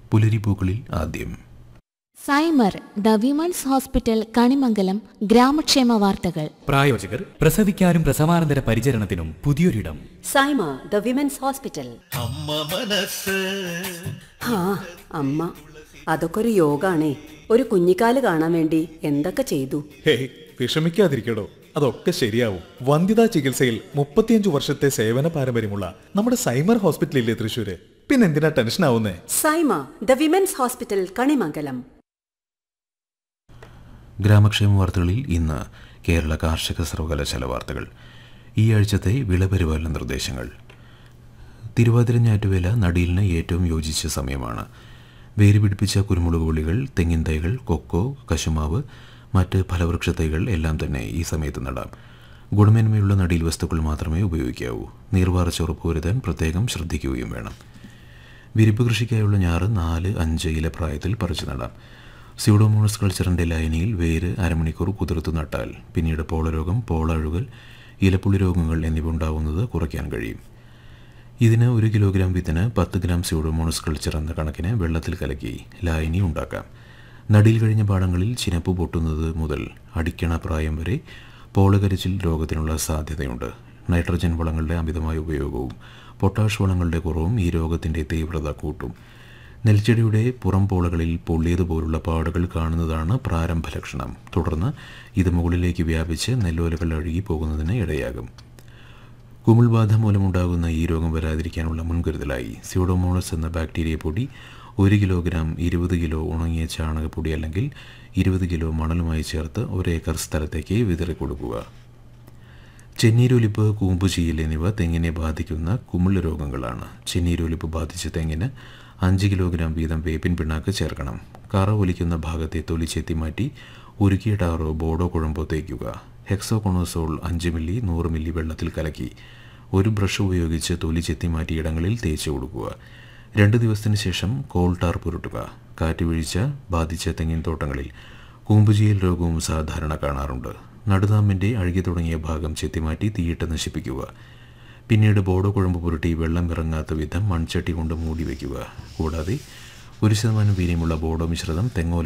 പുലരിപ്പൂക്കളിൽ ആദ്യം Saimar the women's hospital Kanimangalam ഗ്രാമക്ഷേമ വാർത്തകൾ പ്രായോജകർ പ്രസവിക്കാനും പ്രസവാനന്തര പരിചരണത്തിനും പുതിയൊരിടം സൈമ ദ വിമൻസ് ഹോസ്പിറ്റൽ ആ അമ്മ അതൊക്കെ ഒരു യോഗാണേ ഒരു കുഞ്ഞിക്കാല് കാണാൻ വേണ്ടി എന്തൊക്കെ ചെയ്തു ഹേയ് വിഷമിക്കാതിരിക്കടോ അതൊക്കെ ശരിയാവും വന്ധ്യതാ ചികിത്സയിൽ മുപ്പത്തിയഞ്ചു വർഷത്തെ സേവന പാരമ്പര്യമുള്ള നമ്മുടെ സൈമർ ഹോസ്പിറ്റലില്ലേ തൃശ്ശൂര് പിന്നെന്തിനാ ടെൻഷൻ ആവുന്നേ Saima the women's hospital Kanimangalam ഗ്രാമക്ഷേമ വാർത്തകളിൽ ഇന്ന് കേരള കാർഷിക സർവകലാശാല വാർത്തകൾ ഈ ആഴ്ചത്തെ വിളപരിപാലന നിർദ്ദേശങ്ങൾ തിരുവാതിര ഞാറ്റുവേല നടീലിന് ഏറ്റവും യോജിച്ച സമയമാണ് വേര് പിടിപ്പിച്ച കുരുമുളക് പുളികൾ തെങ്ങിൻ തൈകൾ കൊക്കോ കശുമാവ് മറ്റ് ഫലവൃക്ഷ തൈകൾ എല്ലാം തന്നെ ഈ സമയത്ത് നടാം ഗുണമേന്മയുള്ള നടീൽ വസ്തുക്കൾ മാത്രമേ ഉപയോഗിക്കാവൂ നീർവാർച്ച ഉറപ്പുവരുത്താൻ പ്രത്യേകം ശ്രദ്ധിക്കുകയും വേണം വിരിപ്പ് കൃഷിക്കായുള്ള ഞാറ് നാല് അഞ്ച് ഇല പ്രായത്തിൽ പറിച്ചു നടാം സ്യൂഡോമോണസ് കൾച്ചറിൻ്റെ ലൈനിയിൽ വേര് അരമണിക്കൂർ കുതിർത്ത് നട്ടാൽ പിന്നീട് പോളരോഗം പോളഴുകൽ ഇലപ്പുള്ളി രോഗങ്ങൾ എന്നിവ ഉണ്ടാവുന്നത് കുറയ്ക്കാൻ കഴിയും ഇതിന് ഒരു കിലോഗ്രാം വിത്തിന് പത്ത് ഗ്രാം സ്യൂഡോമോണസ് കൾച്ചർ എന്ന കണക്കിന് വെള്ളത്തിൽ കലക്കി ലായനി ഉണ്ടാക്കാം നടിയിൽ കഴിഞ്ഞ പാടങ്ങളിൽ ചിനപ്പ് പൊട്ടുന്നത് മുതൽ അടിക്കണ പ്രായം വരെ പോളകരിച്ചിൽ രോഗത്തിനുള്ള സാധ്യതയുണ്ട് നൈട്രജൻ വളങ്ങളുടെ അമിതമായ ഉപയോഗവും പൊട്ടാഷ് വളങ്ങളുടെ കുറവും ഈ രോഗത്തിൻ്റെ തീവ്രത കൂട്ടും നെൽച്ചെടിയുടെ പുറം പോളകളിൽ പൊള്ളിയതുപോലുള്ള പാടുകൾ കാണുന്നതാണ് പ്രാരംഭ ലക്ഷണം തുടർന്ന് ഇത് മുകളിലേക്ക് വ്യാപിച്ച് നെല്ലോലകൾ അഴുകി പോകുന്നതിന് ഇടയാകും കുമിൾബാധ മൂലമുണ്ടാകുന്ന ഈ രോഗം വരാതിരിക്കാനുള്ള മുൻകരുതലായി സ്യൂഡോമോണസ് എന്ന ബാക്ടീരിയ പൊടി ഒരു കിലോഗ്രാം ഇരുപത് കിലോ ഉണങ്ങിയ ചാണകപ്പൊടി അല്ലെങ്കിൽ ഇരുപത് കിലോ മണലുമായി ചേർത്ത് ഒരേക്കർ സ്ഥലത്തേക്ക് വിതറി കൊടുക്കുക ചെന്നീരൊലിപ്പ് കൂമ്പ് ചീയൽ എന്നിവ തെങ്ങിനെ ബാധിക്കുന്ന കുമിൾ രോഗങ്ങളാണ് ചെന്നീരൊലിപ്പ് ബാധിച്ച തെങ്ങിന് അഞ്ച് കിലോഗ്രാം വീതം വേപ്പിൻ പിണ്ണാക്ക് ചേർക്കണം കറ ഒലിക്കുന്ന ഭാഗത്തെ തൊലി ചെത്തി മാറ്റി ഉരുക്കിയ ടാറോ ബോഡോ കുഴമ്പോ തേക്കുക ഹെക്സോകൊണോസോൾ അഞ്ച് മില്ലി നൂറ് മില്ലി വെള്ളത്തിൽ കലക്കി ഒരു ബ്രഷ് ഉപയോഗിച്ച് തൊലി ചെത്തി മാറ്റിയ ഇടങ്ങളിൽ തേച്ച് കൊടുക്കുക രണ്ട് ദിവസത്തിന് ശേഷം കോൾ ടാർ പുരട്ടുക കാറ്റ് വീഴ്ച ബാധിച്ച തെങ്ങിൻ തോട്ടങ്ങളിൽ കൂമ്പുചീയൽ രോഗവും സാധാരണ കാണാറുണ്ട് നടുതാമ്പിൻ്റെ അഴുകി തുടങ്ങിയ ഭാഗം ചെത്തിമാറ്റി തീയിട്ട് നശിപ്പിക്കുക പിന്നീട് ബോഡോ കുഴമ്പ് പുരട്ടി വെള്ളം ഇറങ്ങാത്ത വിധം മൺചട്ടി കൊണ്ട് മൂടി വയ്ക്കുക കൂടാതെ ഒരു ശതമാനം വീര്യമുള്ള ബോഡോ മിശ്രിതം തെങ്ങോല